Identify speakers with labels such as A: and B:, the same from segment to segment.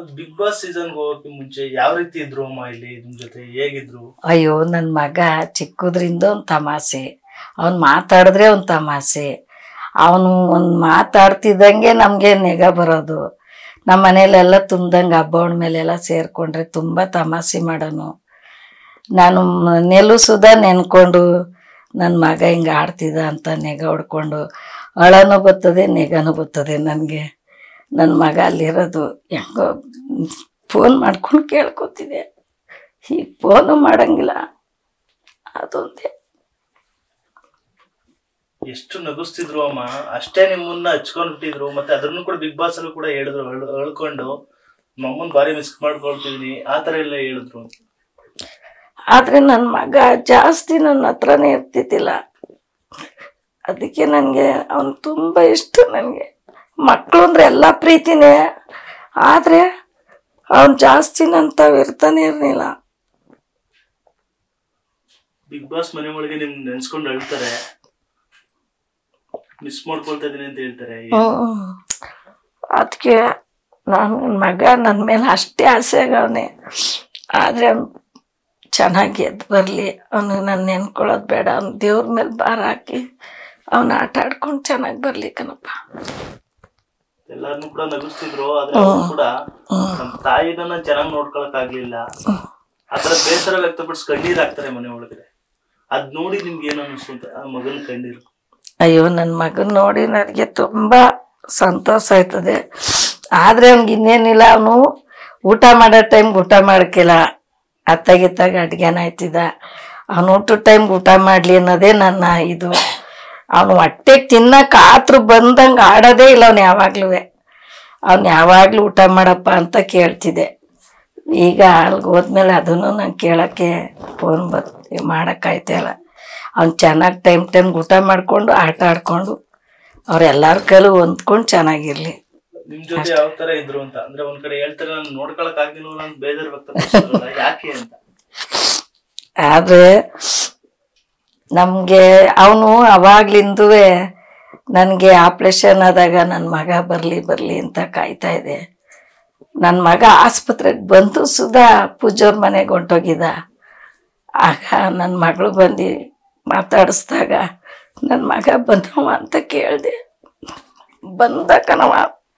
A: Big boss season ಹೋಗಕ್ಕೆ ಮುಂಚೆ ಯಾವ ರೀತಿ ಇದ್ರು ಅಮ್ಮ ಇಲ್ಲಿ ನಿಮ್ ಜೊತೆ ಹೇಗಿದ್ರು
B: ಅಯ್ಯೋ ನನ್ನ ಮಗ ಚಿಕ್ಕದ್ರಿಂದ ಒಂದು ತಮಾಷೆ ಅವನು ಮಾತಾಡಿದ್ರೆ ಒಂದು ತಮಾಷೆ ಅವನು ಒಂದು ಮಾತಾಡ್ತಿದ್ದಂಗೆ ನಮಗೆ ನೆಗ ಬರೋದು ನಮ್ಮ ಮನೇಲೆಲ್ಲ ತುಂಬ್ದಂಗೆ ಹಬ್ಬ ಮೇಲೆಲ್ಲ ಸೇರಿಕೊಂಡ್ರೆ ತುಂಬ ತಮಾಷೆ ಮಾಡೋನು ನಾನು ನೆಲು ಸುಧಾ ನೆನ್ಕೊಂಡು ನನ್ನ ಮಗ ಹಿಂಗೆ ಆಡ್ತಿದ್ದ ಅಂತ ನೆಗ ಹೊಡ್ಕೊಂಡು ಅಳನೂ ಬರ್ತದೆ ನೆಗನೂ ಬರ್ತದೆ ನನಗೆ ನನ್ನ ಮಗ ಅಲ್ಲಿರೋದು ಹೆಂಗೋ ಫೋನ್ ಮಾಡ್ಕೊಂಡು ಕೇಳ್ಕೊತಿದ್ದೆ ಈಗ ಫೋನು ಮಾಡಂಗಿಲ್ಲ ಅದೊಂದೇ
A: ಎಷ್ಟು ನಗಿಸ್ತಿದ್ರು ಅಮ್ಮ ಅಷ್ಟೇ ನಿಮ್ಮನ್ನ ಹಚ್ಕೊಂಡ್ ಬಿಟ್ಟಿದ್ರು ಮತ್ತೆ ಅದನ್ನು ಕೂಡ ಬಿಗ್ ಬಾಸ್ ಅಲ್ಲೂ ಕೂಡ ಹೇಳಿದ್ರು ಅಳ್- ಅಳ್ಕೊಂಡು ನಮ್ಮನ್ ಬಾರಿ ಮಿಸ್ ಮಾಡ್ಕೊಳ್ತಿದೀನಿ ಆ ತರ ಎಲ್ಲ ಹೇಳಿದ್ರು
B: ಆದರೆ ನನ್ನ ಮಗ ಜಾಸ್ತಿ ನನ್ನ ಹತ್ರನೇ ಇರ್ತಿದ್ದಿಲ್ಲ ಅದಕ್ಕೆ ನನಗೆ ಅವನು ತುಂಬ ಇಷ್ಟ ನನಗೆ ಮಕ್ಕಳು ಅಂದ್ರೆ ಎಲ್ಲ ಪ್ರೀತಿನೇ ಆದರೆ ಅವನು ಜಾಸ್ತಿ ನನ್ನ ತಾವು ಇರ್ತಾನೆ ಇರಲಿಲ್ಲ
A: ಬಿಗ್ ಬಾಸ್ ಮನೆ ಒಳಗೆ ನಿಮ್ ನೆನ್ಸ್ಕೊಂಡು ಅಳ್ತಾರೆ ಮಿಸ್ ಮಾಡ್ಕೊಳ್ತಾ ಇದೀನಿ ಅಂತ ಹೇಳ್ತಾರೆ
B: ಅದಕ್ಕೆ ನಾನು ನನ್ನ ಮಗ ನನ್ನ ಮೇಲೆ ಅಷ್ಟೇ ಆಸೆ ಆಗವನೆ ಆದರೆ ಅವ್ನು ಚೆನ್ನಾಗಿ ಎದ್ದು ಬರಲಿ ಅವನಿಗೆ ನಾನು ನೆನ್ಕೊಳ್ಳೋದು ಬೇಡ ಅವ್ನು ದೇವ್ರ ಮೇಲೆ ಭಾರ ಹಾಕಿ ಅವನು ಆಟ ಆಡ್ಕೊಂಡು ಚೆನ್ನಾಗಿ ಬರಲಿ ಕಣಪ್ಪ
A: ಎಲ್ಲಾರನ್ನು ಕೂಡ ನಗಿಸ್ತಿದ್ರು ಆದ್ರೆ ಅವ್ರು ಕೂಡ ನಮ್ ತಾಯಿನ ನಾನ್ ಚೆನ್ನಾಗಿ ನೋಡ್ಕೊಳಕ್ ಆಗ್ಲಿಲ್ಲ ಆತರ ಬೇಸರ ವ್ಯಕ್ತಪಡಿಸಿ ಕಣ್ಣೀರ್ ಹಾಕ್ತಾರೆ ಮನೆ ಒಳಗಡೆ ಅದ್ ನೋಡಿ ನಿಮ್ಗೆ ಏನ್ ಅನಿಸ್ತು ಅಂತ ಆ ಮಗನ್ ಕಣ್ಣೀರು
B: ಅಯ್ಯೋ ನನ್ನ ಮಗನ ನೋಡಿ ನನಗೆ ತುಂಬ ಸಂತೋಷ ಆಯ್ತದೆ ಆದರೆ ಅವ್ನಿಗೆ ಇನ್ನೇನಿಲ್ಲ ಅವನು ಊಟ ಮಾಡೋ ಟೈಮ್ಗೆ ಊಟ ಮಾಡೋಕ್ಕಿಲ್ಲ ಅತ್ತಾಗಿತ್ತಾಗ ಅಡ್ಗೆನ ಆಯ್ತಿದ್ದ ಅವನು ಊಟದ ಟೈಮ್ಗೆ ಊಟ ಮಾಡಲಿ ಅನ್ನೋದೇ ನನ್ನ ಇದು ಅವನು ಹೊಟ್ಟೆಗೆ ತಿನ್ನಕ್ಕೆ ಆತ್ರು ಬಂದಂಗೆ ಆಡೋದೇ ಇಲ್ಲ ಅವ್ನು ಯಾವಾಗ್ಲೂ ಅವ್ನು ಯಾವಾಗಲೂ ಊಟ ಮಾಡಪ್ಪ ಅಂತ ಕೇಳ್ತಿದ್ದೆ ಈಗ ಅಲ್ಲಿಗೆ ಹೋದ್ಮೇಲೆ ಅದನ್ನು ನಂಗೆ ಕೇಳೋಕ್ಕೆ ಫೋನ್ ಬರ್ ಮಾಡೋಕ್ಕಾಯ್ತಿಲ್ಲ ಅವ್ನು ಚೆನ್ನಾಗಿ ಟೈಮ್ ಟೈಮ್ಗೆ ಊಟ ಮಾಡಿಕೊಂಡು ಆಟ ಆಡ್ಕೊಂಡು ಅವ್ರೆಲ್ಲರ ಕೈಲೂ ಹೊಂದ್ಕೊಂಡು ಚೆನ್ನಾಗಿರ್ಲಿ
A: ನಿಮ್ ಜೊತೆ ಯಾವ ತರ ಇದ್ರು ಅಂತ ಅಂದ್ರೆ ಒಂದ್ ಕಡೆ ಹೇಳ್ತಾರೆ ನಾನು ನೋಡ್ಕೊಳಕ್ ಆಗಿಲ್ವಲ್ಲ ಅಂತ ಬೇಜಾರ್ ವ್ಯಕ್ತಪಡಿಸಿದ್ರಲ್ಲ ಯಾಕೆ ಅಂತ
B: ಆದರೆ ನಮಗೆ ಅವನು ಅವಾಗ್ಲಿಂದೂ ನನಗೆ ಆಪ್ರೇಷನ್ ಆದಾಗ ನನ್ನ ಮಗ ಬರಲಿ ಬರಲಿ ಅಂತ ಕಾಯ್ತಾ ಇದೆ ನನ್ನ ಮಗ ಆಸ್ಪತ್ರೆಗೆ ಬಂದು ಸುಧಾ ಪೂಜೋರ್ ಮನೆಗೆ ಹೊಂಟೋಗಿದ್ದ ಆಗ ನನ್ನ ಮಗಳು ಬಂದು ಮಾತಾಡಿಸ್ದಾಗ ನನ್ನ ಮಗ ಬಂದವ ಅಂತ ಕೇಳಿದೆ ಬಂದ ಕಣವ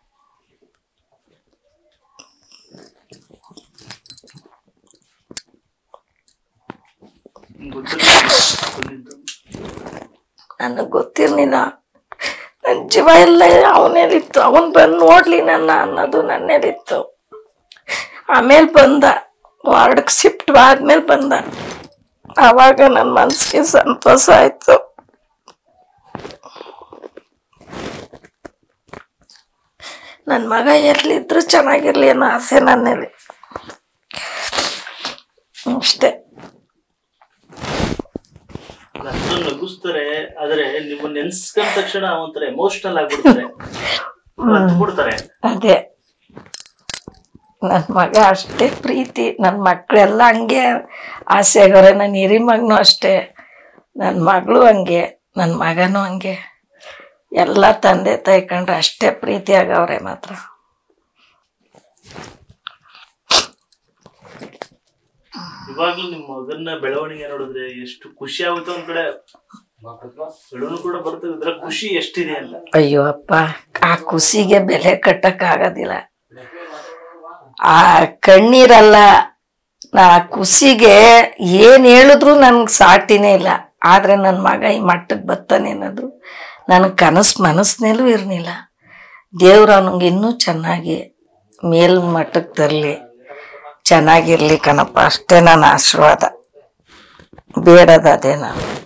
A: ನಿಮ್ಗ್ ಗೊತ್ತಿರ್ಲಿಲ್ವಾ ಬಂದಿದ್ದು?
B: ನನಗೆ ಗೊತ್ತಿರಲಿಲ್ಲ ನನ್ನ ಜೀವ ಎಲ್ಲ ಅವನೇಲಿತ್ತು ಅವನು ಬಂದು ನೋಡ್ಲಿ ನನ್ನ ಅನ್ನೋದು ನನ್ನೇಲಿತ್ತು ಆಮೇಲೆ ಬಂದ ವಾರ್ಡ್ಗೆ ಶಿಫ್ಟ್ ಆದ್ಮೇಲೆ ಬಂದ ಆವಾಗ ನನ್ನ ಮನಸ್ಸಿಗೆ ಸಂತೋಷ ಆಯ್ತು ನನ್ನ ಮಗ ಎಲ್ಲಿದ್ರು ಚೆನ್ನಾಗಿರ್ಲಿ ಅನ್ನೋ ಆಸೆ ನನ್ನಲ್ಲಿ ಅಷ್ಟೇ
A: ಅಷ್ಟೊಂದು ನಗಿಸ್ತಾರೆ ಆದ್ರೆ ನಿಮ್ಮ ನೆನ್ಸ್ಕೊಂಡ ತಕ್ಷಣ ಒಂಥರ ಎಮೋಷನಲ್ ಆಗ್ಬಿಡ್ತಾರೆ ಹತ್ತು ಬಿಡ್ತಾರೆ
B: ಅದೇ ನನ್ನ ಮಗ ಅಷ್ಟೇ ಪ್ರೀತಿ ನನ್ನ ಮಕ್ಕಳೆಲ್ಲ ಹಂಗೆ ಆಸೆ ಆಗವ್ರೆ ನನ್ನ ಹಿರಿ ಮಗನೂ ಅಷ್ಟೇ ನನ್ನ ಮಗಳು ಹಂಗೆ ನನ್ನ ಮಗನೂ ಹಂಗೆ ಎಲ್ಲ ತಂದೆ ತಾಯಿ ಕಂಡ್ರೆ ಅಷ್ಟೇ ಪ್ರೀತಿ ಆಗವ್ರೆ ಮಾತ್ರ
A: ಇವಾಗ್ಲೂ ನಿಮ್ ಮಗನ ಬೆಳವಣಿಗೆ ನೋಡಿದ್ರೆ ಎಷ್ಟು ಖುಷಿ ಆಗುತ್ತೆ ಒಂದ್ ಕಡೆ ಬೆಳವಣಿಗೆ ಕೂಡ ಬರ್ತದೆ ಇದ್ರ ಖುಷಿ ಎಷ್ಟಿದೆ ಅಂತ
B: ಅಯ್ಯೋ ಅಪ್ಪ ಆ ಖುಷಿಗೆ ಬೆಲೆ ಕಟ್ಟಕ್ಕಾಗೋದಿಲ್ಲ ಆ ಕಣ್ಣೀರಲ್ಲ ನಾ ಖುಷಿಗೆ ಏನು ಹೇಳಿದ್ರು ನನ್ಗೆ ಸಾಟಿನೇ ಇಲ್ಲ ಆದರೆ ನನ್ನ ಮಗ ಈ ಮಟ್ಟಕ್ಕೆ ಬರ್ತಾನೆ ಅನ್ನೋದು ನನಗೆ ಕನಸು ಮನಸ್ಸಿನಲ್ಲೂ ಇರಲಿಲ್ಲ ದೇವ್ರು ಅವನಿಗೆ ಇನ್ನೂ ಚೆನ್ನಾಗಿ ಮೇಲ್ ಮಟ್ಟಕ್ಕೆ ತರಲಿ ಚೆನ್ನಾಗಿರ್ಲಿ ಕಣಪ್ಪ ಅಷ್ಟೇ ನನ್ನ ಆಶೀರ್ವಾದ ಬೇಡದ ಅದೇ ನಾನು